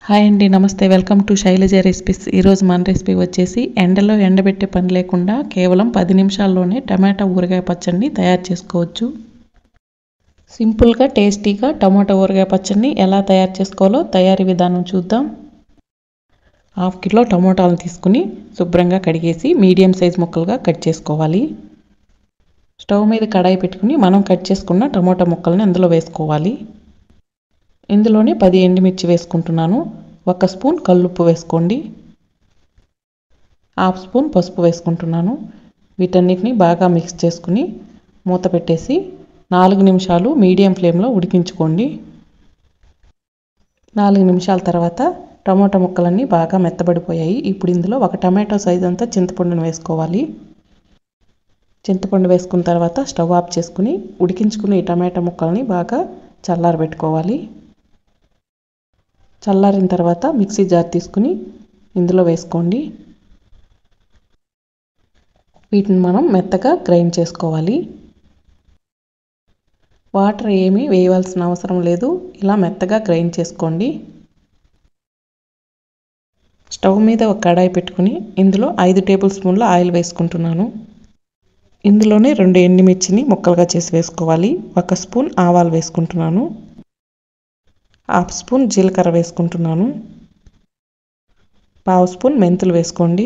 hi అండి నమస్తే welcome to Shailaja recipes ఈరోజు మన రెసిపీ వచ్చేసి ఎండలో ఎండబెట్టే పని లేకుండా కేవలం పది నిమిషాల్లోనే టమాటా ఊరగాయ పచ్చడిని తయారు చేసుకోవచ్చు సింపుల్గా టేస్టీగా టమాటా ఊరగాయ పచ్చడిని ఎలా తయారు చేసుకోవాలో తయారీ విధానం చూద్దాం హాఫ్ కిలో టమోటాలను తీసుకుని శుభ్రంగా కడిగేసి మీడియం సైజ్ ముక్కలుగా కట్ చేసుకోవాలి స్టవ్ మీద కడాయి పెట్టుకుని మనం కట్ చేసుకున్న టమోటా ముక్కల్ని అందులో వేసుకోవాలి ఇందులోనే పది ఎండుమిర్చి వేసుకుంటున్నాను ఒక స్పూన్ కల్లుప్పు వేసుకోండి హాఫ్ స్పూన్ పసుపు వేసుకుంటున్నాను వీటన్నిటిని బాగా మిక్స్ చేసుకుని మూత పెట్టేసి నాలుగు నిమిషాలు మీడియం ఫ్లేమ్లో ఉడికించుకోండి నాలుగు నిమిషాల తర్వాత టమాటా ముక్కలన్నీ బాగా మెత్తబడిపోయాయి ఇప్పుడు ఇందులో ఒక టమాటో సైజ్ అంతా చింతపండును వేసుకోవాలి చింతపండు వేసుకున్న తర్వాత స్టవ్ ఆఫ్ చేసుకుని ఉడికించుకున్న ఈ టమాటా ముక్కల్ని బాగా చల్లారబెట్టుకోవాలి చల్లారిన తర్వాత మిక్సీ జార్ తీసుకుని ఇందులో వేసుకోండి వీటిని మనం మెత్తగా గ్రైండ్ చేసుకోవాలి వాటర్ ఏమీ వేయవలసిన అవసరం లేదు ఇలా మెత్తగా గ్రైండ్ చేసుకోండి స్టవ్ మీద ఒక కడాయి పెట్టుకుని ఇందులో ఐదు టేబుల్ స్పూన్ల ఆయిల్ వేసుకుంటున్నాను ఇందులోనే రెండు ఎండుమిర్చిని ముక్కలుగా చేసి వేసుకోవాలి ఒక స్పూన్ ఆవాలు వేసుకుంటున్నాను హాఫ్ స్పూన్ జీలకర్ర వేసుకుంటున్నాను పావు స్పూన్ మెంతులు వేసుకోండి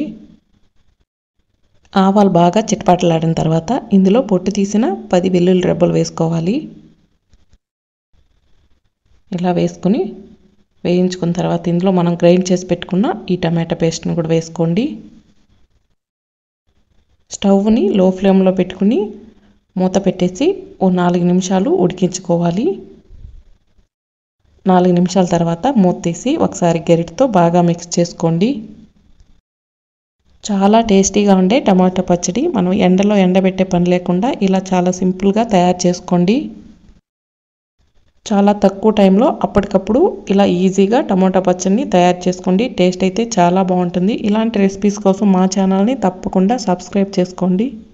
ఆవాలు బాగా చిట్పాటలాడిన తర్వాత ఇందులో పొట్టు తీసిన పది వెల్లుల్లి రెబ్బలు వేసుకోవాలి ఇలా వేసుకుని వేయించుకున్న తర్వాత ఇందులో మనం గ్రైండ్ చేసి పెట్టుకున్న ఈ టమాటా పేస్ట్ని కూడా వేసుకోండి స్టవ్ని లో ఫ్లేమ్లో పెట్టుకుని మూత పెట్టేసి ఓ నాలుగు నిమిషాలు ఉడికించుకోవాలి నాలుగు నిమిషాల తర్వాత మూత తీసి ఒకసారి గరిటతో బాగా మిక్స్ చేసుకోండి చాలా టేస్టీగా ఉండే టమాటా పచ్చడి మనం ఎండలో ఎండబెట్టే పని లేకుండా ఇలా చాలా సింపుల్గా తయారు చేసుకోండి చాలా తక్కువ టైంలో అప్పటికప్పుడు ఇలా ఈజీగా టమాటా పచ్చడిని తయారు చేసుకోండి టేస్ట్ అయితే చాలా బాగుంటుంది ఇలాంటి రెసిపీస్ కోసం మా ఛానల్ని తప్పకుండా సబ్స్క్రైబ్ చేసుకోండి